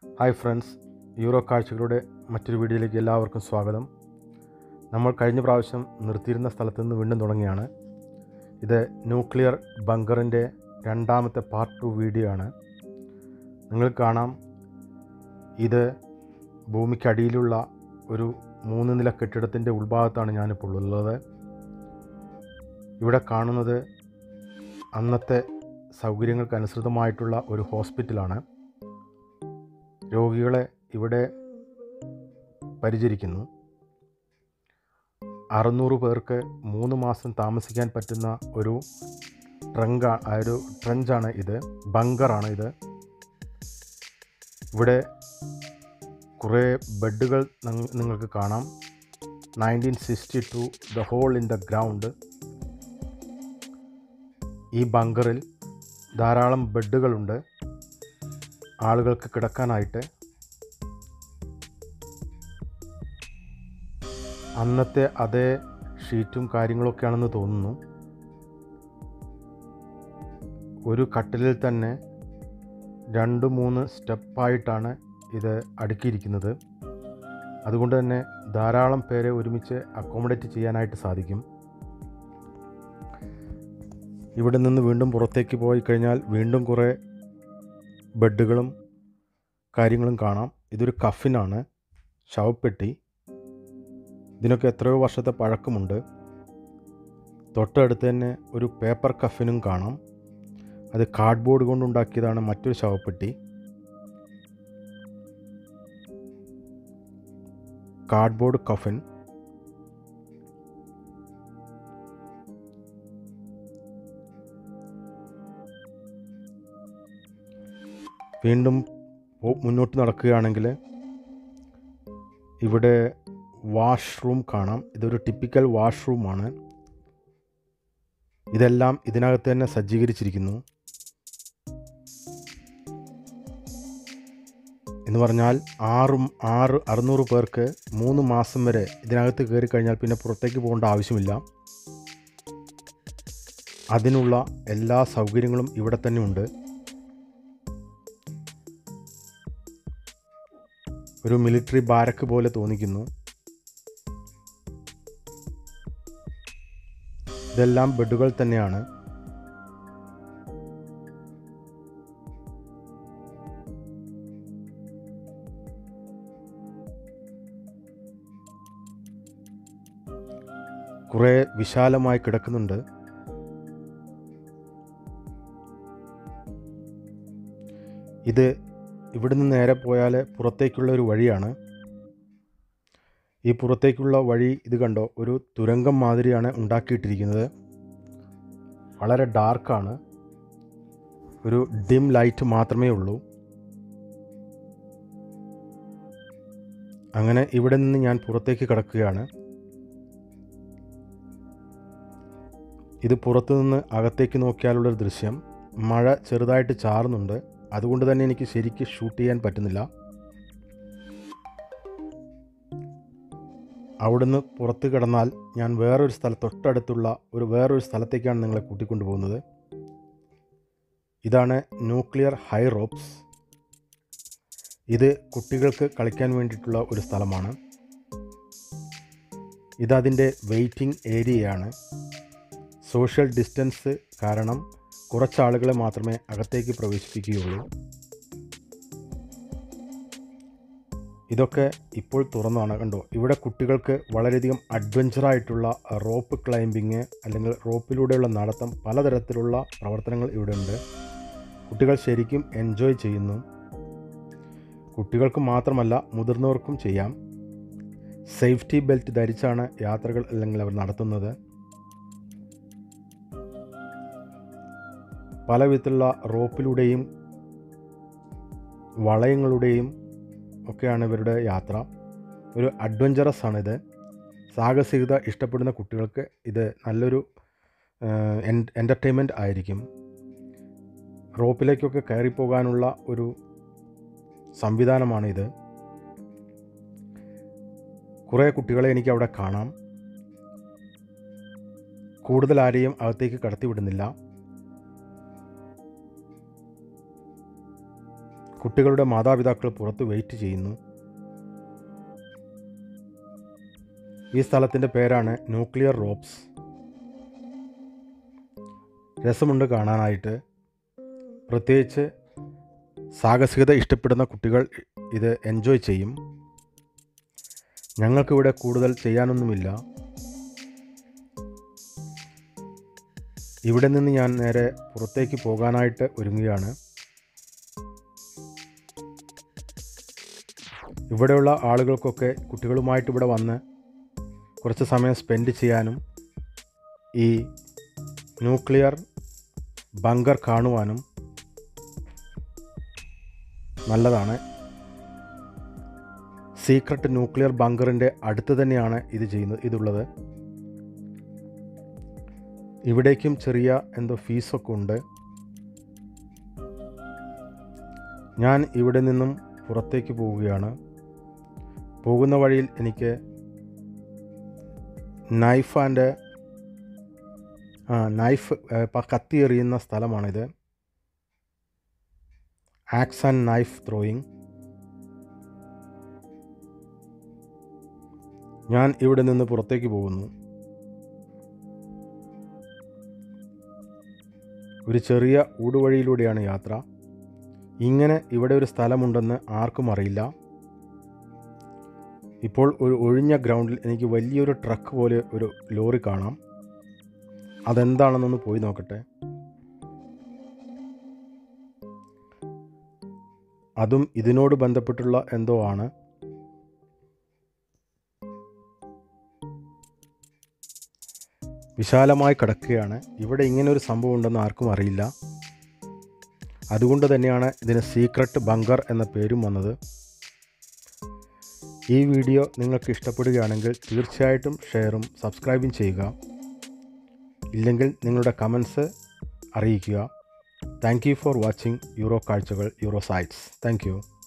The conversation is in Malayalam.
ഹായ് ഫ്രണ്ട്സ് യൂറോ കാഴ്ചകളുടെ മറ്റൊരു വീഡിയോയിലേക്ക് എല്ലാവർക്കും സ്വാഗതം നമ്മൾ കഴിഞ്ഞ പ്രാവശ്യം നിർത്തിയിരുന്ന സ്ഥലത്ത് നിന്ന് വീണ്ടും തുടങ്ങിയാണ് ഇത് ന്യൂക്ലിയർ ബങ്കറിൻ്റെ രണ്ടാമത്തെ പാർട്ട് ടു വീഡിയോ ആണ് നിങ്ങൾ കാണാം ഇത് ഭൂമിക്കടിയിലുള്ള ഒരു മൂന്ന് നില കെട്ടിടത്തിൻ്റെ ഉൾഭാഗത്താണ് ഞാനിപ്പോൾ ഉള്ളത് ഇവിടെ കാണുന്നത് അന്നത്തെ സൗകര്യങ്ങൾക്ക് അനുസൃതമായിട്ടുള്ള ഒരു ഹോസ്പിറ്റലാണ് രോഗികളെ ഇവിടെ പരിചരിക്കുന്നു അറുന്നൂറ് പേർക്ക് മൂന്ന് മാസം താമസിക്കാൻ പറ്റുന്ന ഒരു ട്രങ്ക ഒരു ട്രഞ്ചാണ് ഇത് ബങ്കറാണ് ഇത് ഇവിടെ കുറേ ബെഡുകൾ നങ് നിങ്ങൾക്ക് കാണാം nineteen sixty two the hole in the ground ഈ ബങ്കറിൽ ധാരാളം ബെഡുകളുണ്ട് ആളുകൾക്ക് കിടക്കാനായിട്ട് അന്നത്തെ അതേ ഷീറ്റും കാര്യങ്ങളൊക്കെയാണെന്ന് തോന്നുന്നു ഒരു കട്ടിലിൽ തന്നെ രണ്ട് മൂന്ന് സ്റ്റെപ്പായിട്ടാണ് ഇത് അടുക്കിയിരിക്കുന്നത് അതുകൊണ്ട് തന്നെ ധാരാളം പേരെ ഒരുമിച്ച് അക്കോമഡേറ്റ് ചെയ്യാനായിട്ട് സാധിക്കും ഇവിടെ നിന്ന് വീണ്ടും പുറത്തേക്ക് പോയി കഴിഞ്ഞാൽ വീണ്ടും കുറേ ബെഡുകളും കാര്യങ്ങളും കാണാം ഇതൊരു കഫിനാണ് ശവപ്പെട്ടി ഇതിനൊക്കെ എത്രയോ വർഷത്തെ പഴക്കമുണ്ട് തൊട്ടടുത്ത് തന്നെ ഒരു പേപ്പർ കഫിനും കാണാം അത് കാർഡ്ബോർഡ് കൊണ്ടുണ്ടാക്കിയതാണ് മറ്റൊരു ശവപ്പെട്ടി കാർഡ്ബോർഡ് കഫിൻ വീണ്ടും പോ- മുന്നോട്ട് നടക്കുകയാണെങ്കിൽ ഇവിടെ വാഷ്റൂം കാണാം ഇതൊരു ടിപ്പിക്കൽ വാഷ്റൂമാണ് ഇതെല്ലാം ഇതിനകത്ത് തന്നെ സജ്ജീകരിച്ചിരിക്കുന്നു എന്ന് പറഞ്ഞാൽ ആറും ആറ് അറുന്നൂറ് പേർക്ക് മൂന്ന് മാസം വരെ ഇതിനകത്ത് കയറി കഴിഞ്ഞാൽ പിന്നെ പുറത്തേക്ക് പോകേണ്ട ആവശ്യമില്ല അതിനുള്ള എല്ലാ സൗകര്യങ്ങളും ഇവിടെ തന്നെ ഉണ്ട് ഒരു മിലിറ്ററി ബാരക്ക് പോലെ തോന്നിക്കുന്നു ഇതെല്ലാം ബെഡുകൾ തന്നെയാണ് കുറേ വിശാലമായി കിടക്കുന്നുണ്ട് ഇത് ഇവിടുന്ന് നേരെ പോയാൽ പുറത്തേക്കുള്ള ഒരു വഴിയാണ് ഈ പുറത്തേക്കുള്ള വഴി ഇത് കണ്ടോ ഒരു തുരങ്കം മാതിരിയാണ് ഉണ്ടാക്കിയിട്ടിരിക്കുന്നത് വളരെ ഡാർക്കാണ് ഒരു ഡിം ലൈറ്റ് മാത്രമേ ഉള്ളൂ അങ്ങനെ ഇവിടെ നിന്ന് ഞാൻ പുറത്തേക്ക് കിടക്കുകയാണ് ഇത് പുറത്തു നിന്ന് അകത്തേക്ക് നോക്കിയാലുള്ളൊരു ദൃശ്യം മഴ ചെറുതായിട്ട് ചാറുന്നുണ്ട് അതുകൊണ്ട് തന്നെ എനിക്ക് ശരിക്ക് ഷൂട്ട് ചെയ്യാൻ പറ്റുന്നില്ല അവിടുന്ന് പുറത്ത് കിടന്നാൽ ഞാൻ വേറൊരു സ്ഥലം തൊട്ടടുത്തുള്ള ഒരു വേറൊരു സ്ഥലത്തേക്കാണ് നിങ്ങളെ കൂട്ടിക്കൊണ്ടു പോകുന്നത് ഇതാണ് ന്യൂക്ലിയർ ഹൈ റോപ്സ് ഇത് കുട്ടികൾക്ക് കളിക്കാൻ വേണ്ടിയിട്ടുള്ള ഒരു സ്ഥലമാണ് ഇതതിൻ്റെ വെയിറ്റിംഗ് ഏരിയയാണ് സോഷ്യൽ ഡിസ്റ്റൻസ് കാരണം കുറച്ച് ആളുകളെ മാത്രമേ അകത്തേക്ക് പ്രവേശിപ്പിക്കുകയുള്ളൂ ഇതൊക്കെ ഇപ്പോൾ തുറന്നാണ് കണ്ടോ ഇവിടെ കുട്ടികൾക്ക് വളരെയധികം അഡ്വഞ്ചറായിട്ടുള്ള റോപ്പ് ക്ലൈമ്പിങ് അല്ലെങ്കിൽ റോപ്പിലൂടെയുള്ള നടത്തം പലതരത്തിലുള്ള പ്രവർത്തനങ്ങൾ ഇവിടെ ഉണ്ട് കുട്ടികൾ ശരിക്കും എൻജോയ് ചെയ്യുന്നു കുട്ടികൾക്ക് മാത്രമല്ല മുതിർന്നവർക്കും ചെയ്യാം സേഫ്റ്റി ബെൽറ്റ് ധരിച്ചാണ് യാത്രകൾ അല്ലെങ്കിൽ അവർ നടത്തുന്നത് പല വിധത്തിലുള്ള റോപ്പിലൂടെയും വളയങ്ങളുടെയും ഒക്കെയാണ് ഇവരുടെ യാത്ര ഒരു അഡ്വഞ്ചറസ് ആണിത് സാഹസികത ഇഷ്ടപ്പെടുന്ന കുട്ടികൾക്ക് ഇത് നല്ലൊരു എൻ്റർടൈൻമെൻറ്റ് ആയിരിക്കും റോപ്പിലേക്കൊക്കെ കയറിപ്പോകാനുള്ള ഒരു സംവിധാനമാണിത് കുറേ കുട്ടികളെ എനിക്ക് അവിടെ കാണാം കൂടുതൽ ആരെയും അകത്തേക്ക് കടത്തിവിടുന്നില്ല കുട്ടികളുടെ മാതാപിതാക്കൾ പുറത്ത് വെയിറ്റ് ചെയ്യുന്നു ഈ സ്ഥലത്തിൻ്റെ പേരാണ് ന്യൂക്ലിയർ റോപ്സ് രസമുണ്ട് കാണാനായിട്ട് പ്രത്യേകിച്ച് സാഹസികത ഇഷ്ടപ്പെടുന്ന കുട്ടികൾ ഇത് എൻജോയ് ചെയ്യും ഞങ്ങൾക്കിവിടെ കൂടുതൽ ചെയ്യാനൊന്നുമില്ല ഇവിടെ നിന്ന് ഞാൻ നേരെ പുറത്തേക്ക് പോകാനായിട്ട് ഒരുങ്ങുകയാണ് ഇവിടെയുള്ള ആളുകൾക്കൊക്കെ കുട്ടികളുമായിട്ട് ഇവിടെ വന്ന് കുറച്ച് സമയം സ്പെൻഡ് ചെയ്യാനും ഈ ന്യൂക്ലിയർ ബങ്കർ കാണുവാനും നല്ലതാണ് സീക്രട്ട് ന്യൂക്ലിയർ ബങ്കറിൻ്റെ അടുത്ത് തന്നെയാണ് ഇത് ചെയ്യുന്നത് ഇതുള്ളത് ഇവിടേക്കും ചെറിയ എന്തോ ഫീസൊക്കെ ഉണ്ട് ഞാൻ ഇവിടെ നിന്നും പുറത്തേക്ക് പോവുകയാണ് പോകുന്ന വഴിയിൽ എനിക്ക് നൈഫ് ആൻഡ് ആ നൈഫ് കത്തി എറിയുന്ന സ്ഥലമാണിത് ആക്സ് ആൻഡ് നൈഫ് ത്രോയിങ് ഞാൻ ഇവിടെ നിന്ന് പുറത്തേക്ക് പോകുന്നു ഒരു ചെറിയ ഊടുവഴിയിലൂടെയാണ് യാത്ര ഇങ്ങനെ ഇവിടെ ഒരു സ്ഥലമുണ്ടെന്ന് ആർക്കും അറിയില്ല ഇപ്പോൾ ഒരു ഒഴിഞ്ഞ ഗ്രൗണ്ടിൽ എനിക്ക് വലിയൊരു ട്രക്ക് പോലെ ഒരു ലോറി കാണാം അതെന്താണെന്നൊന്ന് പോയി നോക്കട്ടെ അതും ഇതിനോട് ബന്ധപ്പെട്ടുള്ള എന്തോ ആണ് വിശാലമായി കിടക്കുകയാണ് ഇവിടെ ഇങ്ങനെ ഒരു സംഭവം ഉണ്ടെന്ന് ആർക്കും അറിയില്ല അതുകൊണ്ട് തന്നെയാണ് ഇതിന് സീക്രട്ട് ബങ്കർ എന്ന പേരും വന്നത് ഈ വീഡിയോ നിങ്ങൾക്ക് ഇഷ്ടപ്പെടുകയാണെങ്കിൽ തീർച്ചയായിട്ടും ഷെയറും സബ്സ്ക്രൈബും ചെയ്യുക ഇല്ലെങ്കിൽ നിങ്ങളുടെ കമൻസ് അറിയിക്കുക thank you for watching Euro കാഴ്ചകൾ യൂറോ സൈറ്റ്സ് താങ്ക് യു